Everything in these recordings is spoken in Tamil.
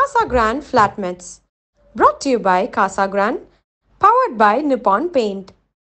Casa Grande Flatmets. Brought to you by Casa Grande, powered by Nippon Paint.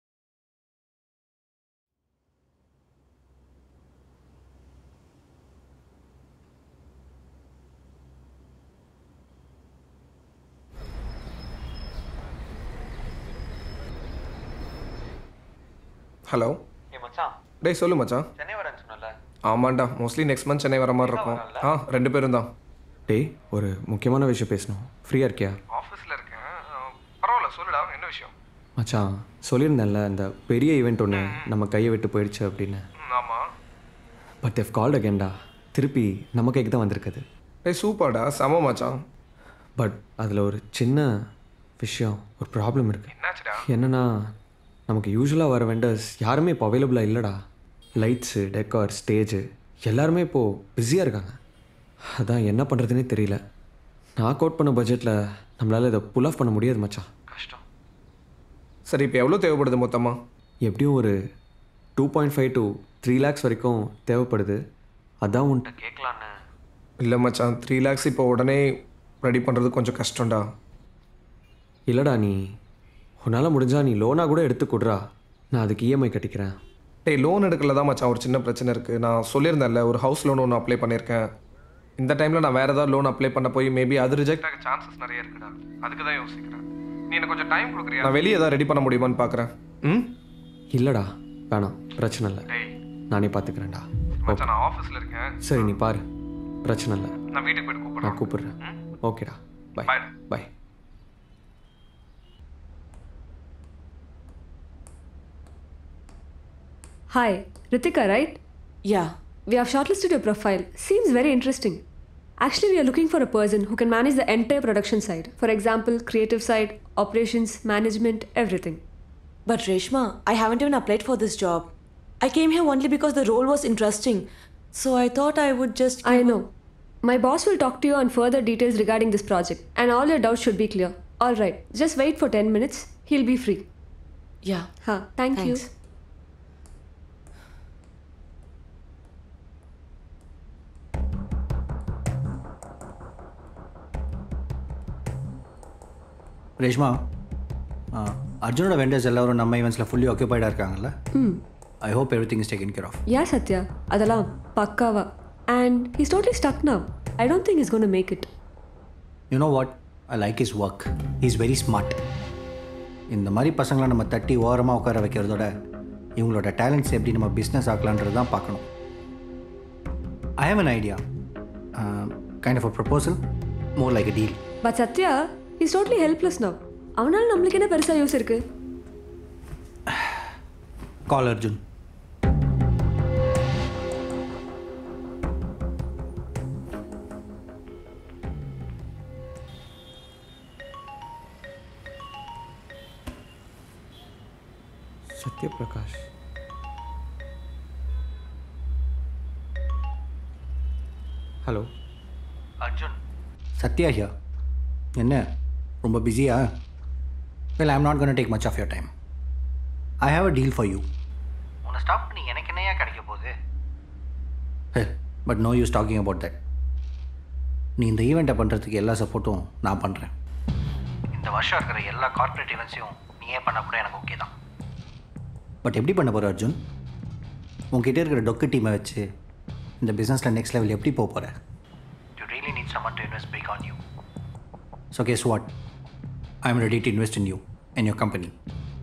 Hello ஏ மச்சான் டேய் சொல்லு மச்சான் சென்னை வரேன்னு சொன்னல ஆமாண்டா மோஸ்ட்லி நெக்ஸ்ட் மந்த் சென்னை வர மாதிரி இருக்கும் ஆ ரெண்டு பேரும் தான் டேய் ஒரு முக்கியமான விஷயம் பேசணும் ஃப்ரீயாக இருக்கியா ஆஃபீஸில் இருக்கேன் பரவாயில்ல சொல்லுடா என்ன விஷயம் மச்சான் சொல்லியிருந்தேன்ல அந்த பெரிய ஈவெண்ட் ஒன்று நம்ம கையை விட்டு போயிடுச்சு அப்படின்னு ஆமாம் பட் எஃப் கால்ட் அகேன்டா திருப்பி நம்ம கைக்கு தான் வந்திருக்குது டேய் சூப்பர்டா செம மச்சான் பட் அதில் ஒரு சின்ன விஷயம் ஒரு ப்ராப்ளம் இருக்குது என்னாச்சுடா என்னன்னா நமக்கு யூஸ்வலாக வர வெண்டர்ஸ் யாருமே இப்போ அவைலபிளாக இல்லைடா லைட்ஸு டெக்கார் ஸ்டேஜு எல்லாருமே இப்போது பிஸியாக இருக்காங்க அதான் என்ன பண்ணுறதுனே தெரியல நான் கோட் பண்ண பட்ஜெட்டில் நம்மளால் இதை புல் ஆஃப் பண்ண முடியாது மச்சான் கஷ்டம் சரி இப்போ எவ்வளோ தேவைப்படுது மொத்தமாக எப்படியும் ஒரு two point five to three lakhs வரைக்கும் தேவைப்படுது அதான் உன்கிட்ட கேட்கலான்னு இல்லை மச்சான் த்ரீ லேக்ஸ் இப்போ உடனே ரெடி பண்ணுறது கொஞ்சம் கஷ்டம்டா இல்லைடா நீ உன்னால் முடிஞ்சால் நீ லோனாக கூட எடுத்து கொடுறா நான் அதுக்கு இஎம்ஐ கட்டிக்கிறேன் டேய் லோன் எடுக்கல தான் மச்சான் ஒரு சின்ன பிரச்சனை இருக்குது நான் சொல்லியிருந்தேன்ல ஒரு ஹவுஸ் லோன் ஒன்று அப்ளை பண்ணியிருக்கேன் இந்த டைமில் நான் வேறு ஏதாவது லோன் அப்ளை பண்ண போய் மேபி அது ரிஜெக்ட் ஆக சான்சஸ் நிறைய இருக்குடா அதுக்கு தான் யோசிக்கிறேன் நீ எனக்கு கொஞ்சம் டைம் கொடுக்குறியா நான் வெளியே ஏதாவது ரெடி பண்ண முடியுமான்னு பார்க்குறேன் ம் இல்லைடா வேணாம் பிரச்சனை இல்லை நானே பார்த்துக்கிறேன்டா மச்சான் நான் ஆஃபீஸில் இருக்கேன் சரி நீ பாரு பிரச்சனை இல்லை நான் வீட்டுக்கு போயிட்டு கூப்பிடுறேன் நான் கூப்பிடுறேன் ஓகேடா bye Bye. Bye Hi, Ritika, right? Yeah. We have shortlisted your profile. Seems very interesting. Actually, we are looking for a person who can manage the entire production side. For example, creative side, operations, management, everything. But Reshma, I haven't even applied for this job. I came here only because the role was interesting. So I thought I would just. I know. My boss will talk to you on further details regarding this project, and all your doubts should be clear. All right, just wait for 10 minutes. He'll be free. Yeah. Huh, thank Thanks. you. Reshma ஆ, அர்ஜுனோட வெண்டர்ஸ் எல்லாரும் நம்ம ஈவெண்ட்ஸில் ஃபுல்லி ஆக்கியபைடாக இருக்காங்கல்ல I hope everything is taken care of Yeah, Satya. Adalam, Pakkava. And he's totally stuck now. I don't think he's going to make it. You know what I like is work is very smart இந்த மாதிரி பசங்களை நம்ம தட்டி ஓரமாக உட்கார வைக்கிறதோட இவங்களோட டேலண்ட்ஸ் எப்படி நம்ம பிஸ்னஸ் ஆக்கலான்றது தான் பார்க்கணும் I have an idea kind of a proposal more like a deal But Satya, he's totally helpless now. அவனால நம்மளுக்கு என்ன பெருசா யூஸ் இருக்கு call Arjun Satyaprakash hello Arjun Satya here என்ன ரொம்ப பிஸியா well I'm not gonna take much of your time I have a deal for you உன்னை ஸ்டாப் பண்ணி எனக்கு என்னையா கிடைக்க போகுது but no use talking about that நீ இந்த ஈவெண்ட்டை பண்ணுறதுக்கு எல்லா சப்போர்ட்டும் நான் பண்ணுறேன் இந்த வருஷம் இருக்கிற எல்லா கார்ப்பரேட் ஈவெண்ட்ஸையும் நீயே பண்ண கூட எனக்கு ஓகே தான் பட் எப்படி பண்ண போகிற அர்ஜுன் உன்கிட்ட இருக்கிற டொக்கு டீமை வச்சு இந்த பிஸ்னஸில் நெக்ஸ்ட் லெவல் எப்படி போக போகிற you really need someone to invest big on you so guess what I am ready to invest in you in your company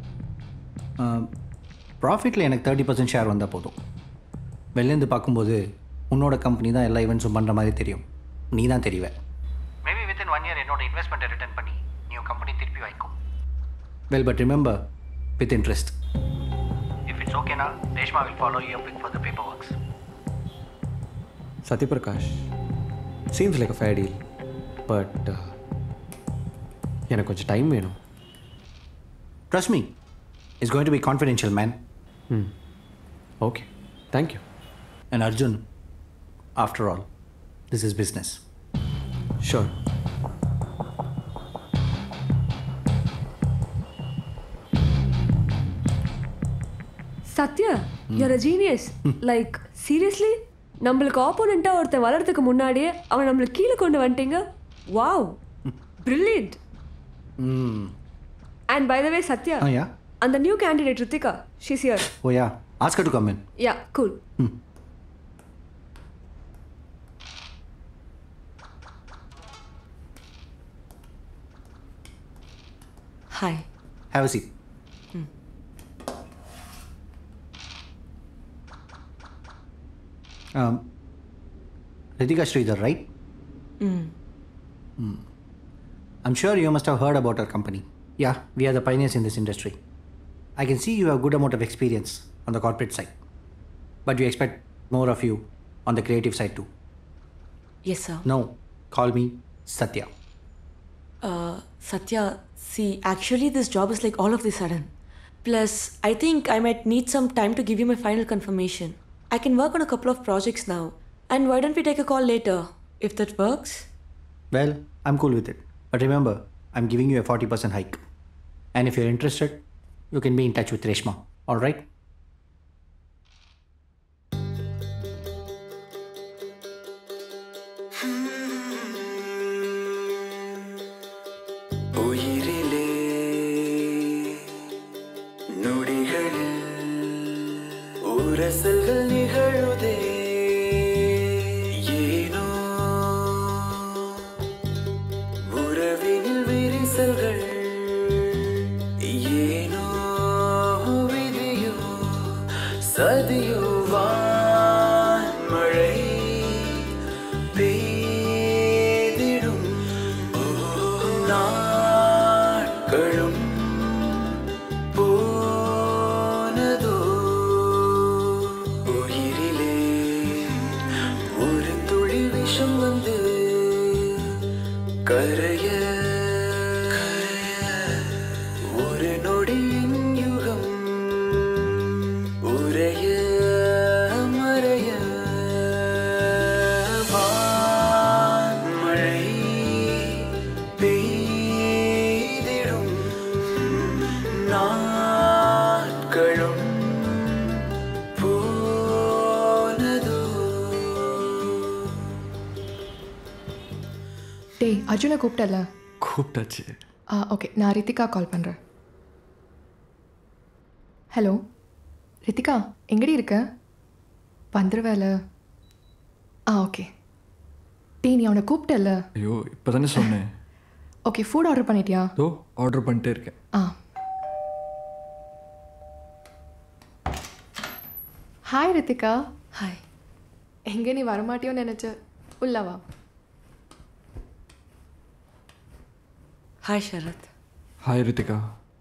ப்ராஃபிட்டில் எனக்கு தேர்ட்டி பர்சன்ட் ஷேர் வந்தால் போதும் வெளிலேருந்து பார்க்கும்போது உன்னோட கம்பெனி தான் எல்லா ஈவெண்ட்ஸும் பண்ணுற மாதிரி தெரியும் நீ தான் தெரிவ மேபி வித்தின் ஒன் இயர் என்னோட இன்வெஸ்ட்மெண்ட்டை ரிட்டர்ன் பண்ணி நீ உன் கம்பெனி திருப்பி வாங்கிக்கும் well but remember with interest if it's ஓகேனா Reshma will follow you big for the paperworks Satyaprakash seems like a fair deal but எனக்கு கொஞ்சம் டைம் வேணும் trust me is going to be confidential man hmm okay thank you and Arjun after all this is business sure Satya you're a genius like seriously நம்மளுக்கு ஆப்போனண்ட்டாக ஒருத்தன் வளர்றதுக்கு முன்னாடியே அவன் நம்மளுக்கு கீழே கொண்டு வந்துட்டீங்க Wow. Brilliant. ம் And by the way, Satya. Ah yeah And the new candidate, Ritika. She's here. Oh yeah asked her to come in Yeah, cool. Hi. Have a seat Ritika Sridhar, right? Mm. I'm sure you must have heard about our company. Yeah, we are the pioneers in this industry. I can see you have good amount of experience on the corporate side, but we expect more of you on the creative side too. Yes, sir. No, call me Satya. Uh, Satya, see, actually, this job is like all of the sudden. Plus, I think I might need some time to give you my final confirmation. I can work on a couple of projects now. And why don't we take a call later? If that works? Well, I'm cool with it. But remember, I'm giving you a 40% hike. And if you're interested, you can be in touch with Reshma. All right? உயிரிலே நொடிகளில் உரசல்கள் நிகழுதே ஏனோ உறவினில் விரிசல்கள் ஏனோ விதியோ சதியோ வான்மழை பெய்திடும் நாட்களும் போனதோ உயிரிலே ஒரு துளி விஷம் வந்து கரைய ஒரு நொடியின் யுகம் உரைய மறைய வான்மழை பெய்திடும் நாட்களும் போனதோ டேய் அர்ஜுனை கூப்பிட்டல கூப்பிட்டாச்சு ஆ ஓகே நான் ரித்திகா கால் பண்ணுறேன் ஹலோ ரித்திகா எங்கடி இருக்க வந்துருவேல ஆ ஓகே டேய் நீ அவனை கூப்பிட்டல ஐயோ இப்போ தானே சொன்னேன் ஓகே ஃபுட் ஆர்டர் பண்ணிட்டியா இதோ ஆர்டர் பண்ணிட்டே இருக்கேன் ஆ ஹாய் ரித்திகா ஹாய் எங்கே நீ வரமாட்டியோன்னு நினச்ச உள்ளவா hi Sharath hi Ritika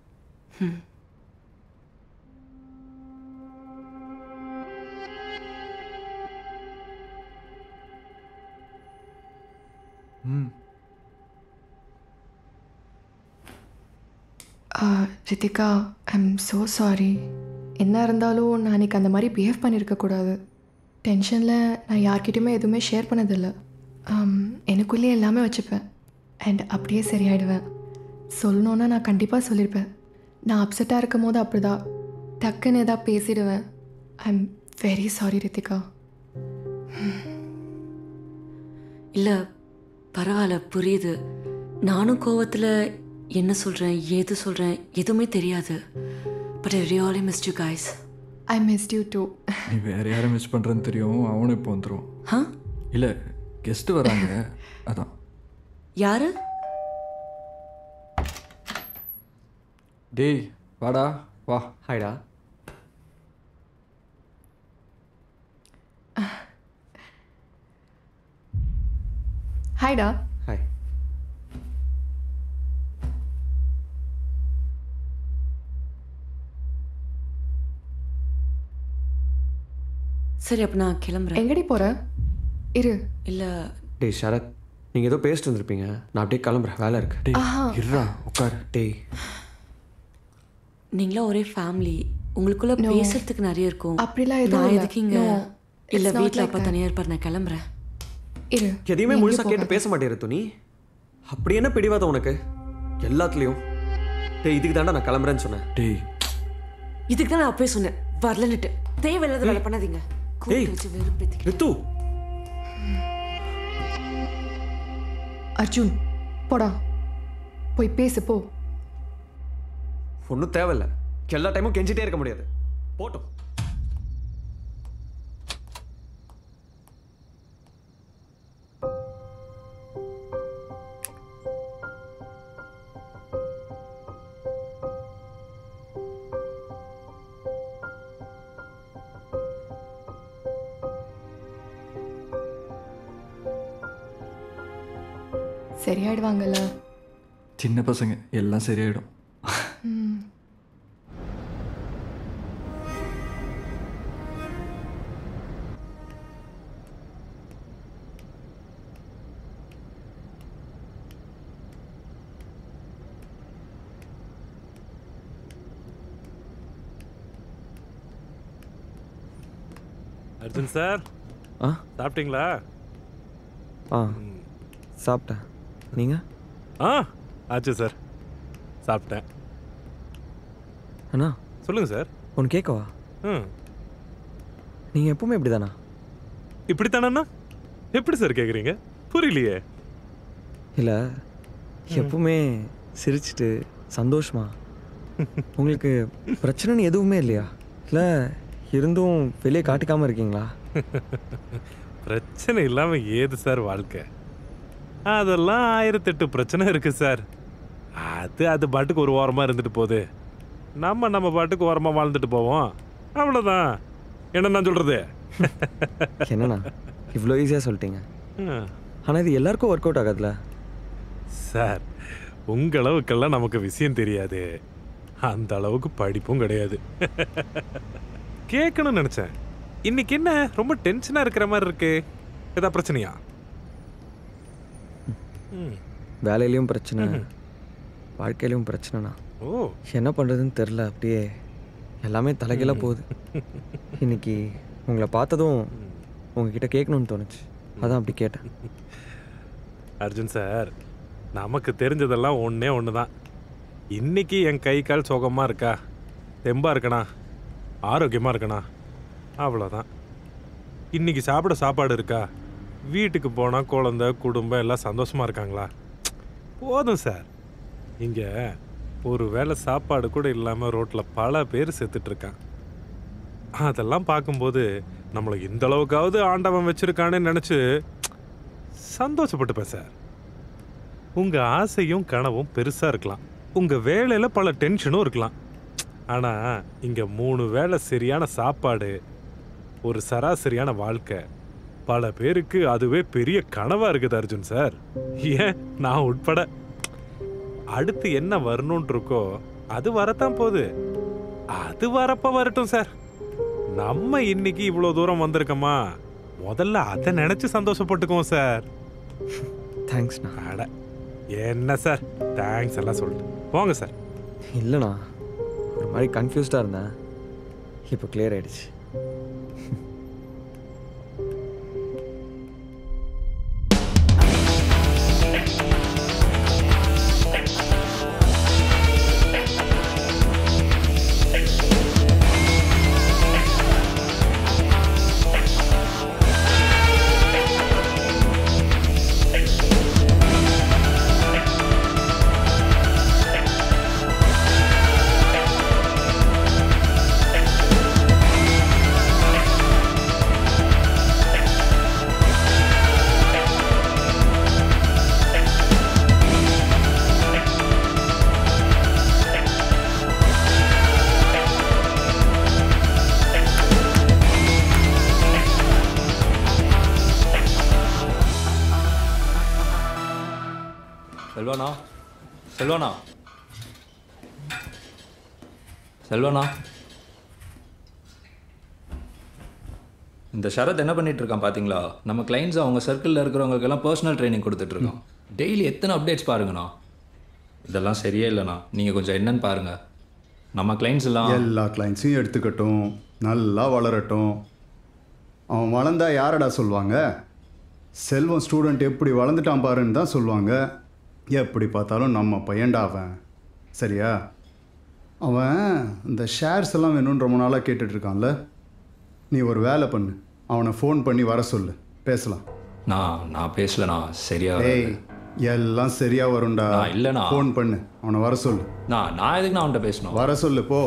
Ritika I'm so sorry என்ன இருந்தாலும் நான் அன்றைக்கி அந்த மாதிரி பிஹேவ் பண்ணியிருக்கக்கூடாது டென்ஷனில் நான் யார்கிட்டயுமே எதுவுமே ஷேர் பண்ணதில்லை எனக்குள்ளேயே எல்லாமே வச்சுப்பேன் அண்ட் அப்படியே சரியாயிடுவேன் சொல்லணுன்னா நான் கண்டிப்பாக சொல்லியிருப்பேன் நான் அப்செட்டாக இருக்கும் போது அப்படிதான் டக்குன்னு ஏதாவது பேசிடுவேன் ஐம் வெரி சாரி ரித்திகா இல்லை பரவாயில்ல புரியுது நானும் கோவத்தில் என்ன சொல்கிறேன் ஏது சொல்கிறேன் எதுவுமே தெரியாது but I really missed you guys I missed you too நீ வேற யாரை மிஸ் பண்ணுறேன்னு தெரியும் அவனும் இப்போ வந்துடும் ஹா இல்லை கெஸ்ட்டு வராங்க அதான் யாரு டேய் வாடா வா ஹாய்டா ஹாய்டா ஹாய் சரி அப்போ நான் கிளம்புறேன் எங்கடி போகிற இரு இல்லை டேய் சரத் நீங்கள் ஏதோ பேசிட்டு வந்திருப்பீங்க நான் அப்படியே கிளம்புறேன் வேலை இருக்கு டேய் இருடா உட்காரு டேய் நீங்களாம் ஒரே ஃபேமிலி உங்களுக்குள்ள பேசுறதுக்கு நிறைய இருக்கும் அப்படிலாம் எதுவும் நான் இல்ல. எதுக்கு இங்க No, இல்ல it's not வீட்ல like அப்பா that. தனியா இருப்பார் நான் கிளம்புறேன் இரு எதையுமே நீ முழுசா எங்கேயும் கேட்டு போகாத. பேச மாட்டேற துணி அப்படி என்ன பிடிவாதம் உனக்கு எல்லாத்துலேயும் டேய் இதுக்கு தாண்டா நான் கிளம்புறேன்னு சொன்னேன் டேய் இதுக்கு தான் நான் அப்பவே சொன்னேன் வரலன்னுட்டு தேவையில்லாத வேலை பண்ணாதீங்க கூப்பிட்டு ஏய். வச்சு வெறுப்பேத்திக்கிட்டு ரித்து அர்ஜுன் போடா போய் பேசு போ ஒன்றும் தேவையில்ல எல்லா டைமும் கெஞ்சிட்டே இருக்க முடியாது போட்டோம் சரியாயிடுவாங்கல்ல சின்ன பசங்க எல்லாம் சரியாயிடும் ம் அர்ஜுன் சார் ஆ சாப்பிட்டீங்களா ஆ சாப்பிட்டேன் நீங்கள் ஆ ஆச்சு சார் சாப்பிட்டேன் அண்ணா சொல்லுங்கள் சார் ஒன்று கேட்கவா ம் நீங்கள் எப்பவுமே இப்படி தானா இப்படித்தானண்ணா எப்படி சார் கேட்குறீங்க புரியலையே இல்லை எப்பவுமே சிரிச்சிட்டு சந்தோஷமா உங்களுக்கு பிரச்சனைன்னு எதுவுமே இல்லையா இல்லை இருந்தும் வெளியே காட்டிக்காமல் இருக்கீங்களா பிரச்சனை இல்லாமல் ஏது சார் வாழ்க்கை அதெல்லாம் ஆயிரத்தெட்டு பிரச்சனை இருக்கு சார் அது அது பாட்டுக்கு ஒரு ஓரமாக இருந்துட்டு போகுது நம்ம நம்ம பாட்டுக்கு ஓரமாக வாழ்ந்துட்டு போவோம் அவ்வளோதான் என்ன நான் சொல்கிறது என்னண்ணா இவ்வளோ ஈஸியாக சொல்லிட்டீங்க ம். ஆனால் இது எல்லாருக்கும் ஒர்க் அவுட் ஆகாதுல்ல சார் உங்க அளவுக்கெல்லாம் நமக்கு விஷயம் தெரியாது அந்த அளவுக்கு படிப்பும் கிடையாது கேட்கணும்னு நினைச்சேன் இன்னைக்கு என்ன ரொம்ப டென்ஷனா இருக்கிற மாதிரி இருக்கு ஏதா பிரச்சனையா ம். வேலையிலையும் பிரச்சனை வாழ்க்கையிலையும் பிரச்சனைண்ணா ஓ என்ன பண்ணுறதுன்னு தெரில அப்படியே எல்லாமே தலைகீழாக போகுது இன்னைக்கு உங்களை பார்த்ததும் உங்ககிட்ட கேட்கணும்னு தோணுச்சு அதான் அப்படி கேட்டேன் அர்ஜுன் சார் நமக்கு தெரிஞ்சதெல்லாம் ஒன்றே ஒன்று தான் இன்னைக்கு என் கை கால் சுகமாக இருக்கா தெம்பா இருக்கணா ஆரோக்கியமாக இருக்கணா அவ்வளோதான் இன்னைக்கு சாப்பிட சாப்பாடு இருக்கா வீட்டுக்கு போனால் குழந்த குடும்பம் எல்லாம் சந்தோஷமாக இருக்காங்களா போதும் சார் இங்கே ஒரு வேளை சாப்பாடு கூட இல்லாமல் ரோட்டில் பல பேர் செத்துட்டு இருக்கான் அதெல்லாம் பார்க்கும்போது நம்மளை இந்த அளவுக்காவது ஆண்டவன் வச்சிருக்கானே நினச்சி சந்தோஷப்பட்டுப்பேன் சார் உங்க ஆசையும் கனவும் பெருசா இருக்கலாம் உங்க வேலையில பல டென்ஷனும் இருக்கலாம் ஆனா இங்க மூணு வேளை சரியான சாப்பாடு ஒரு சராசரியான வாழ்க்கை பல பேருக்கு அதுவே பெரிய கனவா இருக்குது அர்ஜுன் சார் ஏன் நான் உட்பட அடுத்து என்ன வரணும்னு இருக்கோ அது வரத்தான் போகுது அது வரப்ப வரட்டும் சார் நம்ம இன்னைக்கு இவ்வளோ தூரம் வந்திருக்கோமா முதல்ல அதை நினைச்சு சந்தோஷப்பட்டுக்குவோம் சார் தேங்க்ஸ்ண்ணா அட என்ன சார் தேங்க்ஸ் எல்லாம் சொல்லிட்டு போங்க சார் இல்லைண்ணா ஒரு மாதிரி கன்ஃபியூஸ்டாக இருந்தேன் இப்போ clear ஆயிடுச்சு செல்வனா செல்வனா செல்வனா இந்த ஷரத் என்ன பண்ணிட்டு இருக்கான் பாத்தீங்களா நம்ம கிளைண்ட்ஸ் அவங்க சர்க்கிளில் இருக்கிறவங்களுக்கெல்லாம் பர்சனல் ட்ரைனிங் கொடுத்துட்டு இருக்கோம் டெய்லி எத்தனை அப்டேட்ஸ் பாருங்கண்ணா இதெல்லாம் சரியே இல்லைண்ணா நீங்கள் கொஞ்சம் என்னன்னு பாருங்க நம்ம கிளைண்ட்ஸ் எல்லாம் எல்லா கிளைண்ட்ஸையும் எடுத்துக்கட்டும் நல்லா வளரட்டும் அவன் வளர்ந்தா யாரடா சொல்லுவாங்க செல்வம் ஸ்டூடெண்ட் எப்படி வளர்ந்துட்டான் பாருன்னு தான் சொல்லுவாங்க எப்படி பார்த்தாலும் நம்ம பையன்டா அவன் சரியா அவன் இந்த ஷேர்ஸ் எல்லாம் வேணும்னு ரொம்ப நாளாக கேட்டுட்ருக்கான்ல நீ ஒரு வேலை பண்ணு அவனை ஃபோன் பண்ணி வர சொல்லு பேசலாம் நான் நான் பேசலண்ணா சரியா ஏய் எல்லாம் சரியா வரும்டா நான் இல்லைண்ணா. ஃபோன் பண்ணு அவனை வர சொல்லு நான் நான் எதுக்கு நான் அவன்கிட்ட பேசணும் வர சொல்லு போ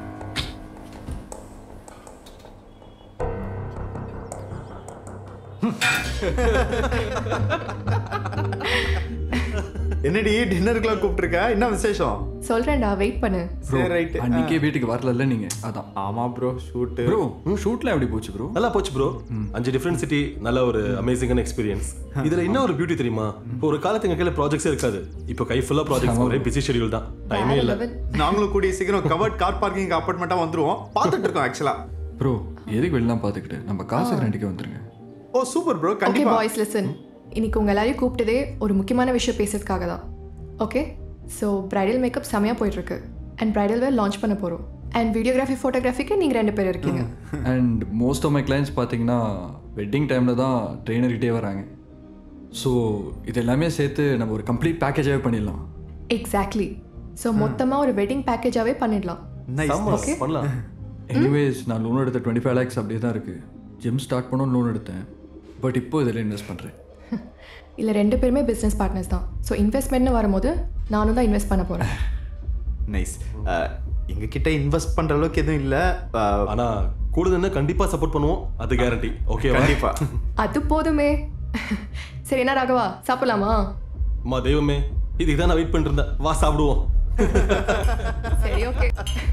என்னடி டின்னருக்குலாம் கூப்பிட்டுருக்க என்ன விசேஷம் சொல்கிறேன்டா வெயிட் பண்ணு ப்ரோ சரி, right. அன்னைக்கே வீட்டுக்கு வரல நீங்க அதான் ஆமா ப்ரோ ஷூட்டு ப்ரோ ஷூட்ல எப்படி போச்சு ப்ரோ நல்லா போச்சு ப்ரோ அஞ்சு டிஃப்ரெண்ட் சிட்டி நல்ல ஒரு அமேசிங்கான எக்ஸ்பீரியன்ஸ் இதுல என்ன ஒரு பியூட்டி தெரியுமா இப்போ ஒரு காலத்து எங்க கையில ப்ராஜெக்ட்ஸே இருக்காது இப்போ கை ஃபுல்லா ப்ராஜெக்ட்ஸ் ஒரே பிஸி ஷெடியூல் தான் டைமே இல்ல நாங்களும் கூடிய சீக்கிரம் கவர்ட் கார் பார்க்கிங் அப்பார்ட்மெண்ட்டாக வந்துருவோம் பார்த்துட்டு இருக்கோம் ஆக்சுவலா ப்ரோ எதுக்கு வெளிலாம் பார்த்துக்கிட்டு நம்ம காசு ரெண்டுக்கே வந்துருங்க ஓ சூப்பர் ப்ரோ ஓகே கண்டிப்பா பாய்ஸ் லிசன் இன்னைக்கு உங்கள் எல்லாரையும் கூப்பிட்டதே ஒரு முக்கியமான விஷயம் பேசுறதுக்காக தான் ஓகே ஸோ பிரைடல் மேக்கப் செமையாக போயிட்டுருக்கு அண்ட் பிரைடல் வேர் லான்ச் பண்ண போகிறோம் அண்ட் வீடியோகிராஃபி ஃபோட்டோகிராஃபிக்கு நீங்கள் ரெண்டு பேர் இருக்கீங்க and most of my clients பார்த்தீங்கன்னா வெட்டிங் டைமில் தான் ட்ரெயினர்கிட்டே வராங்க ஸோ இது எல்லாமே சேர்த்து நம்ம ஒரு கம்ப்ளீட் பேக்கேஜாகவே பண்ணிடலாம் எக்ஸாக்ட்லி ஸோ மொத்தமாக ஒரு வெட்டிங் பேக்கேஜாகவே பண்ணிடலாம் ஓகே பண்ணலாம் எனிவேஸ் நான் லோன் எடுத்த டுவெண்ட்டி ஃபைவ் லேக்ஸ் அப்படியே தான் இருக்குது ஜிம் ஸ்டார்ட் பண்ணணும் லோன் எடுத்தேன் பட் இப்போ இதில் இன்வெஸ்ட் பண்ணுறேன் இல்லை ரெண்டு பேருமே பிஸ்னஸ் பார்ட்னர்ஸ் தான் ஸோ இன்வெஸ்ட்மெண்ட்னு வரும்போது நானும் தான் இன்வெஸ்ட் பண்ண போகிறேன் நைஸ் எங்க கிட்ட இன்வெஸ்ட் பண்ற அளவுக்கு எதுவும் இல்ல ஆனா கூடுதல்னா கண்டிப்பா சப்போர்ட் பண்ணுவோம் அது கேரண்டி ஓகே கண்டிப்பா அது போதுமே சரி என்ன ராகவா சாப்பிடலாமா அம்மா தெய்வமே இதுக்கு தான் நான் வெயிட் பண்ணிட்டு இருந்தேன் வா சாப்பிடுவோம் சரி ஓகே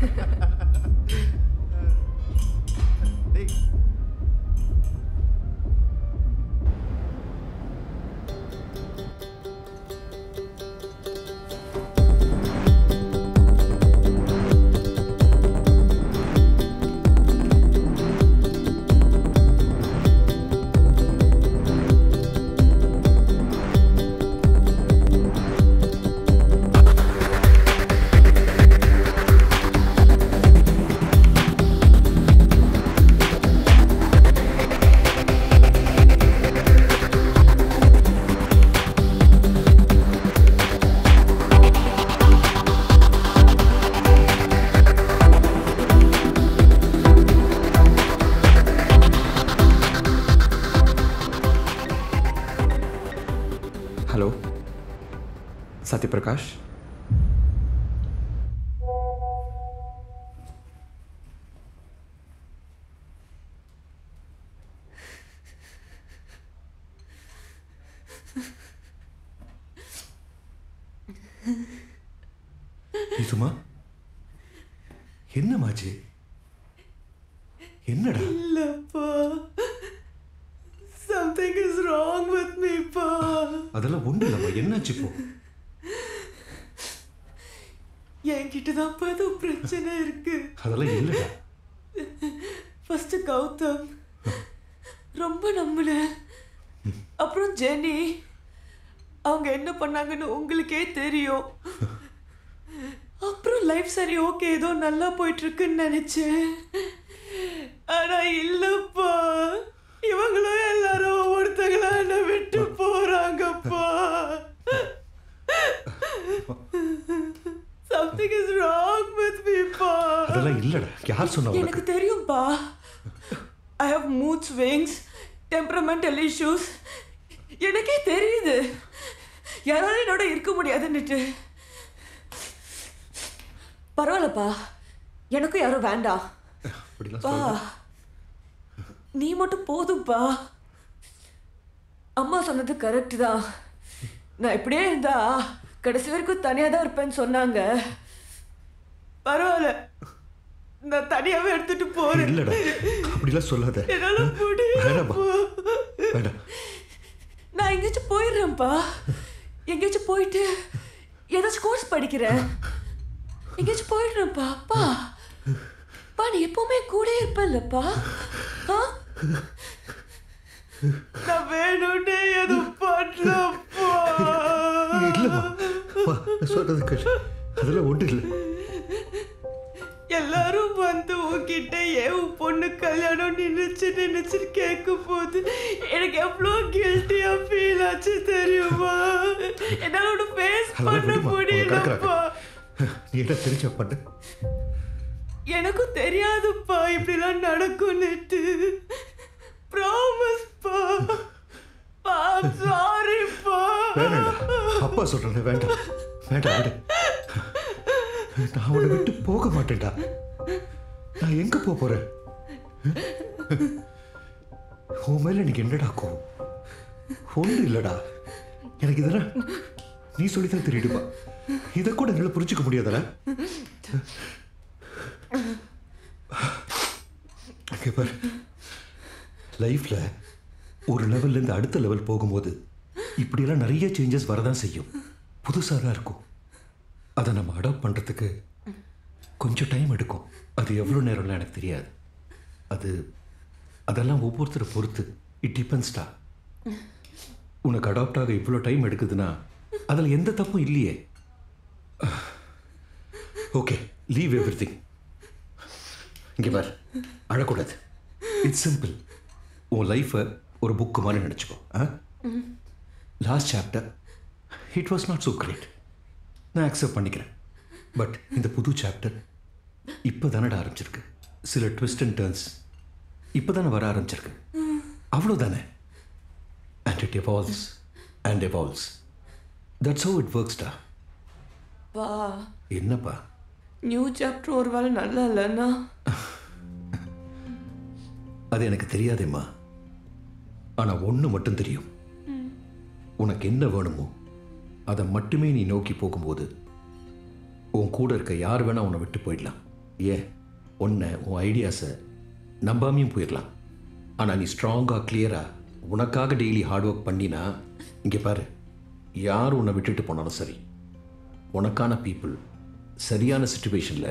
ஹலோ சத்யபிரகாஷ் இதுமா என்னமாச்சு என்னடா இல்லப்பா something is wrong with me பா அதெல்லாம் ஒண்ணு இல்லம்மா என்னாச்சு இப்போ என்கிட்ட தான் ஏதோ பிரச்சனை இருக்கு அதெல்லாம் இல்லடா ஃபர்ஸ்ட் கௌதம் ரொம்ப நம்பினேன் அப்புறம் ஜெனி அவங்க என்ன பண்ணாங்கன்னு உங்களுக்கே தெரியும் அப்புறம் லைஃப் சரி ஓகே ஏதோ நல்லா போயிட்டு இருக்குன்னு நினைச்சேன் ஆனா இல்லப்பா இவங்களும் எல்லாரும் ஒவ்வொருத்தங்களா என்ன விட்டு போறாங்கப்பா something is wrong with me பா அதெல்லாம் இல்லடா யார் சொன்னா உனக்கு எனக்கு தெரியும்பா I have mood swings temperamental issues எனக்கே தெரியுது யாராலும் என்னோட இருக்க முடியாதுன்னுட்டு பரவாயில்லப்பா எனக்கும் யாரும் வேண்டாம் அப்படிலாம் பா சொல்ல நீ மட்டும் போதும்ப்பா அம்மா சொன்னது கரெக்ட் தான் நான் இப்படியே இருந்தா கடைசி வரைக்கும் தனியாக தான் இருப்பேன்னு சொன்னாங்க பரவாயில்ல நான் தனியாவே எடுத்துட்டு போறேன் இல்லடா அப்படிலாம் சொல்லாத என்னால வேணாம்ப்பா. முடியல வேண்டாம் நான் எங்கேயாச்சும் போயிடுறேன்ப்பா எங்கேயாச்சும் போயிட்டு ஏதாச்சும் கோர்ஸ் படிக்கிறேன் எங்கேயாச்சும் போயிடுறேன்ப்பா அப்பா பா நீ எப்பவுமே கூட இருப்பல்லப்பா ஆ நான் வேணும்னே எதுவும் பண்ணலப்பா இல்லம்மா வா, நான் சொல்றது கேளு அதெல்லாம் ஒன்றும் இல்லை எல்லாரும் வந்து உன்கிட்ட ஏன் உன் பொண்ணு கல்யாணம் நினைச்சு நினைச்சு கேட்கும் போது எனக்கு எவ்வளோ கில்ட்டியா ஃபீல் ஆச்சு தெரியுமா என்னால ஒன்று ஃபேஸ் அதெல்லாம் பண்ண விடுமா, அவங்க முடியலப்பா நீ என்ன தெரிஞ்ச பண்ண எனக்கும் தெரியாதுப்பா இப்படிலாம் நடக்கும்னுட்டு ப்ராமிஸ்ப்பா பா சாரிப்பா வேணாம்டா தப்பா சொல்றேன் வேண்டாம் வேண்டாம் விடு நான் உன்னை விட்டு போக மாட்டேன்டா நான் எங்க போக போறேன் உன் மேல எனக்கு என்னடா கோவம் ஒண்ணு இல்லடா எனக்கு இதெல்லாம் நீ சொல்லித்தான் தெரியுதுப்பா இதை கூட என்னால புரிஞ்சுக்க முடியாதடா இங்க பாரு லைஃப்ல ஒரு லெவல்ல இருந்து அடுத்த லெவல் போகும்போது இப்படியெல்லாம் நிறைய சேஞ்சஸ் வரதான் செய்யும் புதுசாக தான் இருக்கும் அதை நம்ம அடாப்ட் பண்ணுறதுக்கு கொஞ்சம் டைம் எடுக்கும் அது எவ்வளோ நேரம்லாம் எனக்கு தெரியாது அது அதெல்லாம் ஒவ்வொருத்தரை பொறுத்து இட் டிபெண்ட்ஸ்டா உனக்கு அடாப்ட் ஆக இவ்வளோ டைம் எடுக்குதுன்னா அதில் எந்த தப்பும் இல்லையே ஓகே லீவ் எவ்ரி திங் இங்கே பார் அழக்கூடாது இட்ஸ் சிம்பிள் உன் லைஃப்பை ஒரு புக்கு மாதிரி நினச்சிக்கோ ஆ last chapter it was not so great நான் அக்செப்ட் பண்ணிக்கிறேன் பட் இந்த புது சாப்டர் இப்போ தானடா ஆரம்பிச்சிருக்கு சில ட்விஸ்ட் அண்ட் டர்ன்ஸ் இப்போ தானே வர ஆரம்பிச்சிருக்கு அவ்வளோதானே and it evolves and evolves that's how it ஒர்க்ஸ்டா வா என்னப்பா நியூ சாப்டர் ஒரு வேளை நல்லா இல்லைன்னா அது எனக்கு தெரியாதேம்மா ஆனால் ஒன்று மட்டும் தெரியும் உனக்கு என்ன வேணுமோ அதை மட்டுமே நீ நோக்கி போகும்போது உன் கூட இருக்க யார் வேணா உன்னை விட்டு போயிடலாம் ஏன் உன்னை உன் ஐடியாஸை நம்பாமையும் போயிடலாம் ஆனால் நீ ஸ்ட்ராங்காக கிளியராக உனக்காக டெய்லி ஹார்ட் ஒர்க் பண்ணினா இங்கே பாரு யார் உன்னை விட்டுட்டு போனாலும் சரி உனக்கான பீப்புள் சரியான சுச்சுவேஷனில்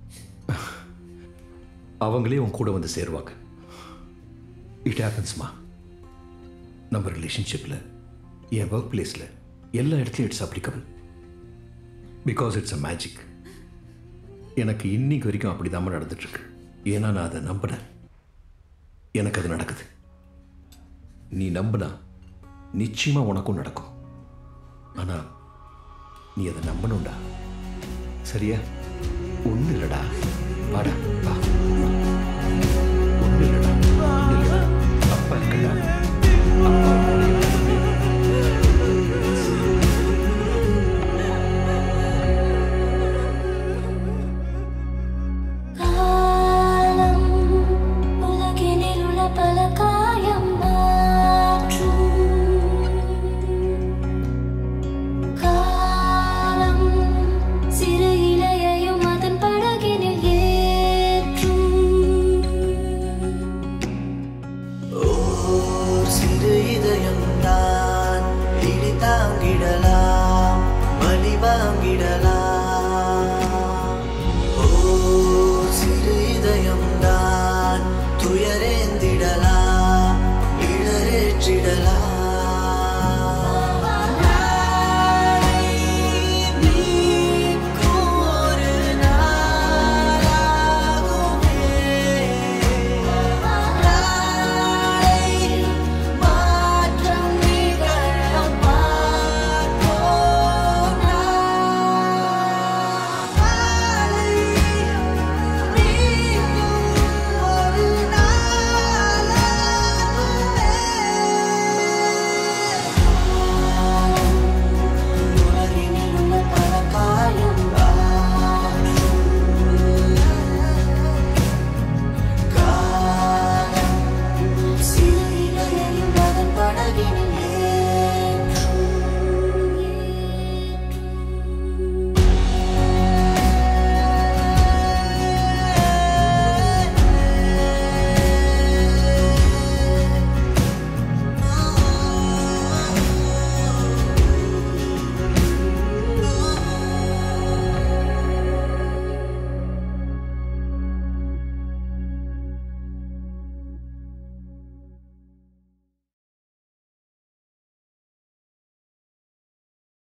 அவங்களே உன் கூட வந்து சேருவாங்க இட் ஹேப்பன்ஸ்மா நம்ம ரிலேஷன்ஷிப்பில் என் ஒர்க் பிளேஸில் எல்லா இடத்துலையும் it's applicable because it's a magic எனக்கு இன்னைக்கு வரைக்கும் அப்படி தான் நடந்துட்டுருக்கு ஏன்னா நான் அதை நம்பினேன் எனக்கு அது நடக்குது நீ நம்பினா நிச்சயமாக உனக்கும் நடக்கும் ஆனால் நீ அதை நம்பணும்டா சரியா ஒன்றும் இல்லைடா வாடா வா ஒன்றும் இல்லைடா ஒன்றும் இல்லைடா அப்பா இருக்கடா காலம் உலகினில் உள்ள பல காயம் மாற்றும் காலம் சிறு இலையையும் அதன் படகினில் ஏற்றும் ஓர் சிறு இதயம்தான் இடி தாங்கிடலாம் வலி வாங்கிடலாம் ஓர் சிறு இதயம்தான் துயரே